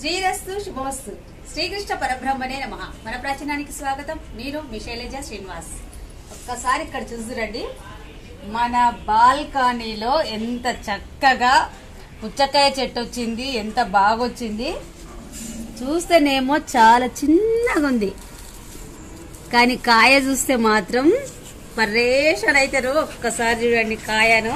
శ్రీరస్తు శుభమస్తు శ్రీకృష్ణ పరబ్రహ్మనే నమ మన ప్రాచీనానికి స్వాగతం నేను మీ శైలజ శ్రీనివాస్ ఒక్కసారి ఇక్కడ చూస్తురండి మన బాల్కనీలో ఎంత చక్కగా పుచ్చకాయ చెట్టు వచ్చింది ఎంత బాగొచ్చింది చూస్తేనేమో చాలా చిన్నగా ఉంది కానీ కాయ చూస్తే మాత్రం పరేషన్ అవుతారు ఒక్కసారి చూడండి కాయను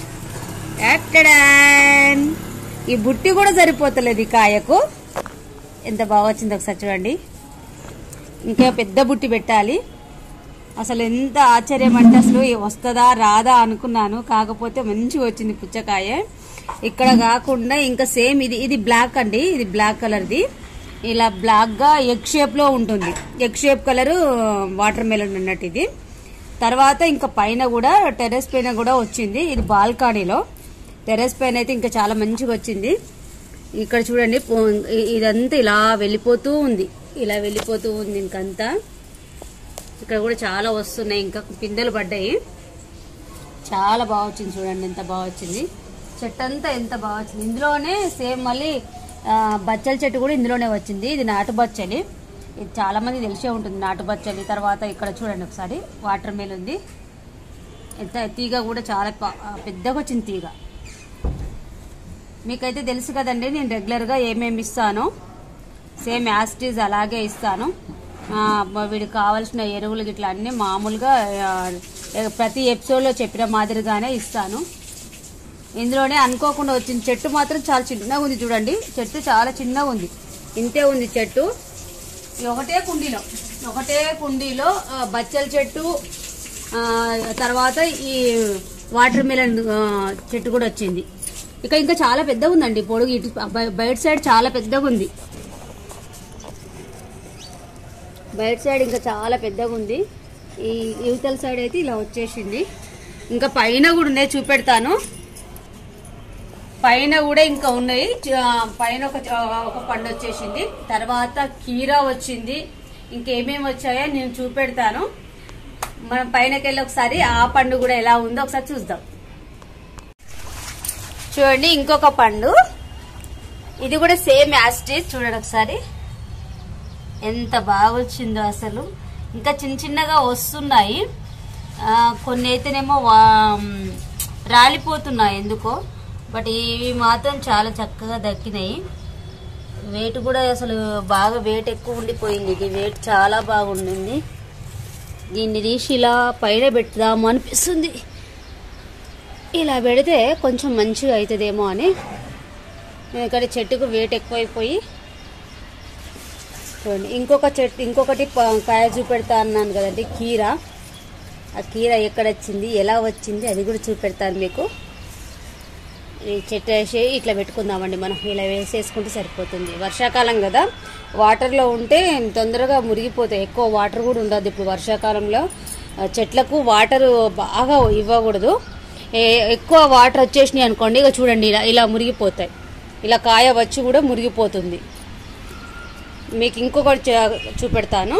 ఎక్కడాన్. ఈ బుట్టి కూడా సరిపోతలేదు ఈ కాయకు ఎంత బాగా వచ్చింది ఒకసారి చూడండి ఇంకా పెద్ద బుట్టి పెట్టాలి అసలు ఎంత ఆశ్చర్యం అంటే అసలు వస్తుందా రాదా అనుకున్నాను కాకపోతే మంచిగా వచ్చింది పుచ్చకాయ ఇక్కడ కాకుండా ఇంకా సేమ్ ఇది ఇది బ్లాక్ అండి ఇది బ్లాక్ కలర్ది ఇలా బ్లాక్ గా ఎగ్ షేప్ లో ఉంటుంది egg shape colour watermelon అన్నట్టు ఇది తర్వాత ఇంకా పైన కూడా టెర్రస్ పైన కూడా వచ్చింది ఇది బాల్కనీలో టెర్రస్ పైన అయితే ఇంకా చాలా మంచిగా వచ్చింది ఇక్కడ చూడండి పో- ఇ- ఇదంతా ఇలా వెళ్ళిపోతూ ఉంది ఇలా వెళ్ళిపోతూ ఉంది ఇంకంతా ఇక్కడ కూడా చాలా వస్తున్నాయి ఇంకా పిందెలు పడ్డాయి చాలా బాగా వచ్చింది చూడండి ఎంత బాగా వచ్చింది చెట్టు అంతా ఎంత బాగా వచ్చింది ఇందులోనే సేమ్ మళ్ళీ ఆ, బచ్చల చెట్టు కూడా ఇందులోనే వచ్చింది ఇది నాటు బచ్చలి ఇది చాలా మంది తెలిసే ఉంటుంది నాటు బచ్చలి తర్వాత ఇక్కడ చూడండి ఒకసారి వాటర్ మేల్ ఉంది ఎంత తీగ కూడా చాలా ప- పెద్దగా వచ్చింది తీగ మీకైతే తెలుసు కదండి నేను రెగ్యులర్గా ఏమేమి ఇస్తానో సేమ్ యాస్టీజ్ అలాగే ఇస్తాను ఆ, మ- వీడికి కావాల్సిన ఎరువులు గిట్లా అన్నీ మామూలుగా ఆ, ప్రతి ఎపిసోడ్లో చెప్పిన మాదిరిగానే ఇస్తాను ఇందులోనే అనుకోకుండా వచ్చిన చెట్టు మాత్రం చాలా చిన్నగా ఉంది చూడండి చెట్టు చాలా చిన్నగా ఉంది ఇంతే ఉంది చెట్టు ఇది ఒకటే కుండీలో ఒకటే కుండీలో ఆ, బచ్చల చెట్టు ఆ, తర్వాత ఈ వాటర్ మిలన్ ఆ, చెట్టు కూడా వచ్చింది ఇక ఇంకా చాలా పెద్దగా ఉందండి పొడుగు ఇటు బయ- బయట సైడ్ చాలా పెద్దగా ఉంది బయట సైడ్ ఇంకా చాలా పెద్దగా ఉంది ఈ యువతల సైడ్ అయితే ఇలా వచ్చేసింది ఇంకా పైన కూడా ఉన్నాయి చూపెడతాను పైన కూడా ఇంకా ఉన్నాయి చ- పైన ఒక చ- ఒక పండు వచ్చేసింది తర్వాత కీరా వచ్చింది ఇంకేమేమి వచ్చాయో నేను చూపెడతాను మనం పైనకి వెళ్ళి ఒకసారి ఆ పండు కూడా ఎలా ఉందో ఒకసారి చూద్దాం చూడండి ఇంకొక పండు ఇది కూడా సేమ్ యాస్టీస్ చూడండి ఒకసారి ఎంత బాగా వచ్చిందో అసలు ఇంకా చిన్న చిన్నగా వస్తున్నాయి ఆ, కొన్ని అయితేనేమో వా- రాలిపోతున్నాయి ఎందుకో బట్ ఇవి మాత్రం చాలా చక్కగా దక్కినాయి వెయిట్ కూడా అసలు బాగా వెయిట్ ఎక్కువ ఉండిపోయింది ఇది వెయిట్ చాలా బాగుండింది దీన్ని తీసి ఇలా పైన పెడదాము అనిపిస్తుంది ఇలా పెడితే కొంచెం మంచిగా అవుతుందేమో అని ఇక్కడ చెట్టుకు వెయిట్ ఎక్కువైపోయి చూడండి ఇంకొక చెట్టు ఇంకొకటి ప- కాయ చూపెడతా అన్నాను కదండి కీర ఆ కీర ఎక్కడ వచ్చింది ఎలా వచ్చింది అది కూడా చూపెడతాను మీకు ఈ చెట్టు వేసి ఇట్లా పెట్టుకుందామండి మనం ఇలా వేసేసుకుంటే సరిపోతుంది వర్షాకాలం కదా వాటర్లో ఉంటే తొందరగా మురిగిపోతాయి ఎక్కువ వాటర్ కూడా ఉండదు ఇప్పుడు వర్షాకాలంలో ఆ, చెట్లకు వాటర్ బాగా ఇవ్వకూడదు ఏ- ఎక్కువ వాటర్ వచ్చేసినాయి అనుకోండి ఇక చూడండి ఇలా ఇలా మురిగిపోతాయి ఇలా కాయ వచ్చి కూడా మురిగిపోతుంది మీకు ఇంకొకటి చూ- చూపెడతాను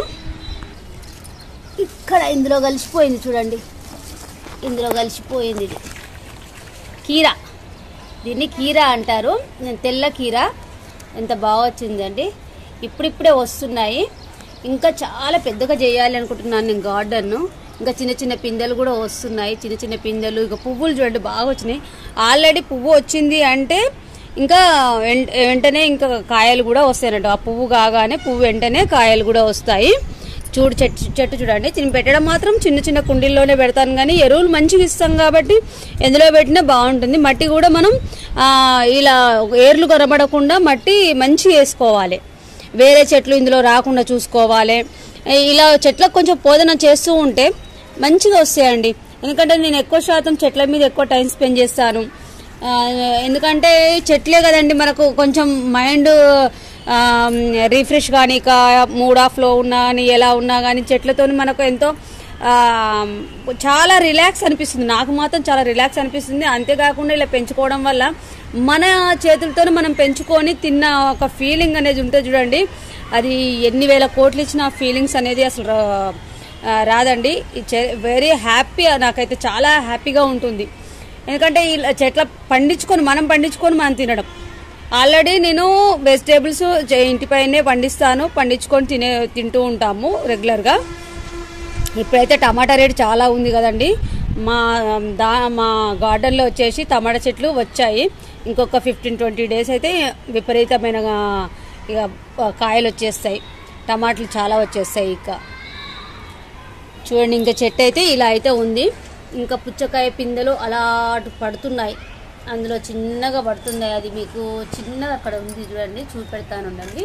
ఇక్కడ ఇందులో కలిసిపోయింది చూడండి ఇందులో కలిసిపోయింది ఇది కీరా దీన్ని కీరా అంటారు తెల్ల కీరా ఎంత బాగా వచ్చిందండి ఇప్పుడిప్పుడే వస్తున్నాయి ఇంకా చాలా పెద్దగా చేయాలి అనుకుంటున్నాను నేను గార్డెన్ ఇంకా చిన్న చిన్న పిందెలు కూడా వస్తున్నాయి చిన్న చిన్న పిందెలు ఇక పువ్వులు చూడండి బాగా వచ్చినాయి ఆల్రెడీ పువ్వు వచ్చింది అంటే ఇంకా వెం- వెంటనే ఇంకా కాయలు కూడా వస్తాయన్నట్టు ఆ పువ్వు కాగానే పువ్వు వెంటనే కాయలు కూడా వస్తాయి చూడు చెట్టు చెట్టు చూడండి నేను పెట్టడం మాత్రం చిన్న చిన్న కుండీల్లోనే పెడతాను కానీ ఎరువులు మంచిగా ఇస్తాం కాబట్టి ఎందులో పెట్టినా బాగుంటుంది మట్టి కూడా మనం ఆ, ఇలా ఏర్లు కనబడకుండా మట్టి మంచిగా వేసుకోవాలి వేరే చెట్లు ఇందులో రాకుండా చూసుకోవాలి ఇలా చెట్లకు కొంచెం పోదన చేస్తూ ఉంటే మంచిగా వస్తాయండి ఎందుకంటే నేను ఎక్కువ శాతం చెట్ల మీద ఎక్కువ టైం స్పెండ్ చేస్తాను ఆ, ఎందుకంటే చెట్లే కదండి మనకు కొంచెం మైండ్ రిఫ్రెష్ కానీ ఇక మూడ్ ఆఫ్లో ఉన్నా కానీ ఎలా ఉన్నా కానీ చెట్లతో మనకు ఎంతో ఆ, చాలా రిలాక్స్ అనిపిస్తుంది నాకు మాత్రం చాలా రిలాక్స్ అనిపిస్తుంది అంతేకాకుండా ఇలా పెంచుకోవడం వల్ల మన చేతులతో మనం పెంచుకొని తిన్న ఒక ఫీలింగ్ అనేది ఉంటుంది చూడండి అది ఎన్ని వేల కోట్లు ఇచ్చిన ఫీలింగ్స్ అనేది అసలు రా- ఆ, రాదండి వెరీ హ్యాపీ నాకైతే చాలా హ్యాపీగా ఉంటుంది ఎందుకంటే ఇలా చెట్ల పండించుకొని మనం పండించుకొని మనం తినడం ఆల్రెడీ నేను వెజిటేబుల్స్ ఇంటిపైనే పండిస్తాను పండించుకొని తినే తింటూ ఉంటాము రెగ్యులర్గా ఇప్పుడైతే టమాటా రేట్ చాలా ఉంది కదండి మా దా మా గార్డెన్లో వచ్చేసి టమాటా చెట్లు వచ్చాయి ఇంకొక ఫిఫ్టీన్ ట్వంటీ డేస్ అయితే విపరీతమైన ఇక కాయలు వచ్చేస్తాయి టమాటాలు చాలా వచ్చేస్తాయి ఇక చూడండి ఇంకా చెట్టు అయితే ఇలా అయితే ఉంది ఇంకా పుచ్చకాయ పిందెలు అలా అటు పడుతున్నాయి అందులో చిన్నగా పడుతున్నాయి అది మీకు చిన్నగా అక్కడ ఉంది చూడండి చూపెడతాను ఉండండి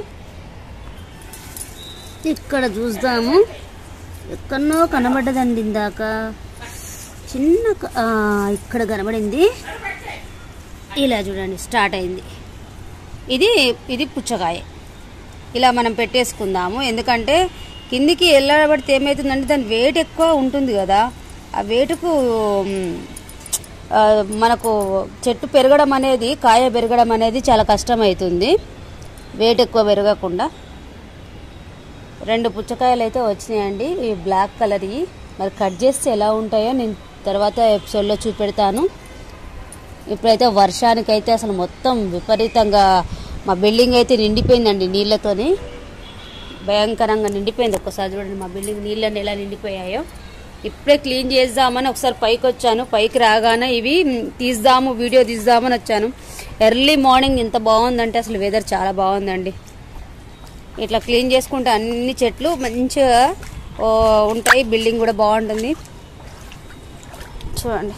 ఇక్కడ చూద్దాము ఎక్కడనో కనబడ్డదండి ఇందాక చిన్న క- ఆ, ఇక్కడ కనబడింది ఇలా చూడండి స్టార్ట్ అయింది ఇది ఇది పుచ్చకాయ ఇలా మనం పెట్టేసుకుందాము ఎందుకంటే కిందికి వెళ్ళబడితే ఏమవుతుందంటే దాని వెయిట్ ఎక్కువ ఉంటుంది కదా ఆ వెయిట్కు మ్, ఆ, మనకు చెట్టు పెరగడం అనేది కాయ పెరగడం అనేది చాలా కష్టమవుతుంది వెయిట్ ఎక్కువ పెరగకుండా రెండు పుచ్చకాయలు అయితే వచ్చినాయండి ఈ బ్లాక్ కలర్ మరి కట్ చేస్తే ఎలా ఉంటాయో నేను తర్వాత ఎపిసోడ్లో చూపెడతాను ఇప్పుడైతే వర్షానికైతే అసలు మొత్తం విపరీతంగా మా బిల్డింగ్ అయితే నిండిపోయిందండి నీళ్ళతోని భయంకరంగా నిండిపోయింది ఒక్కసారి చూడండి మా బిల్డింగ్ నీళ్ళని ఎలా నిండిపోయాయో ఇప్పుడే క్లీన్ చేద్దామని ఒకసారి పైకి వచ్చాను పైకి రాగానే ఇవి మ్, తీద్దాము వీడియో తీద్దామని వచ్చాను ఎర్లీ మార్నింగ్ ఎంత బాగుందంటే అసలు వెదర్ చాలా బాగుందండి ఇట్లా క్లీన్ చేసుకుంటే అన్ని చెట్లు మంచిగా ఓ, ఉంటాయి బిల్డింగ్ కూడా బాగుంటుంది చూడండి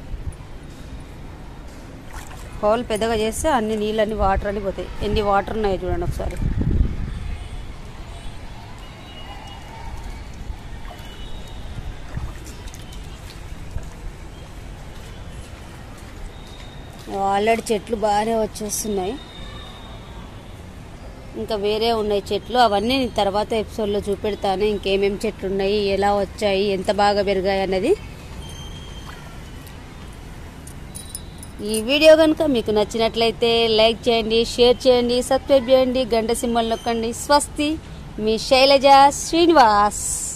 హోల్ పెద్దగా చేస్తే అన్ని నీళ్ళన్ని వాటర్ అని పోతాయి ఎన్ని వాటర్ ఉన్నాయో చూడండి ఒకసారి ఆల్రెడీ చెట్లు బాగానే వచ్చేస్తున్నాయి ఇంకా వేరే ఉన్నాయి చెట్లు అవన్నీ నేను తర్వాత ఎపిసోడ్లో చూపెడతాను ఇంకేమేమి చెట్లు ఉన్నాయి ఎలా వచ్చాయి ఎంత బాగా పెరిగాయి అన్నది ఈ వీడియో కనుక మీకు నచ్చినట్లయితే లైక్ చేయండి షేర్ చేయండి సబ్స్క్రైబ్ చేయండి గంట సింబల్ నొక్కండి స్వస్తి మీ శైలజ శ్రీనివాస్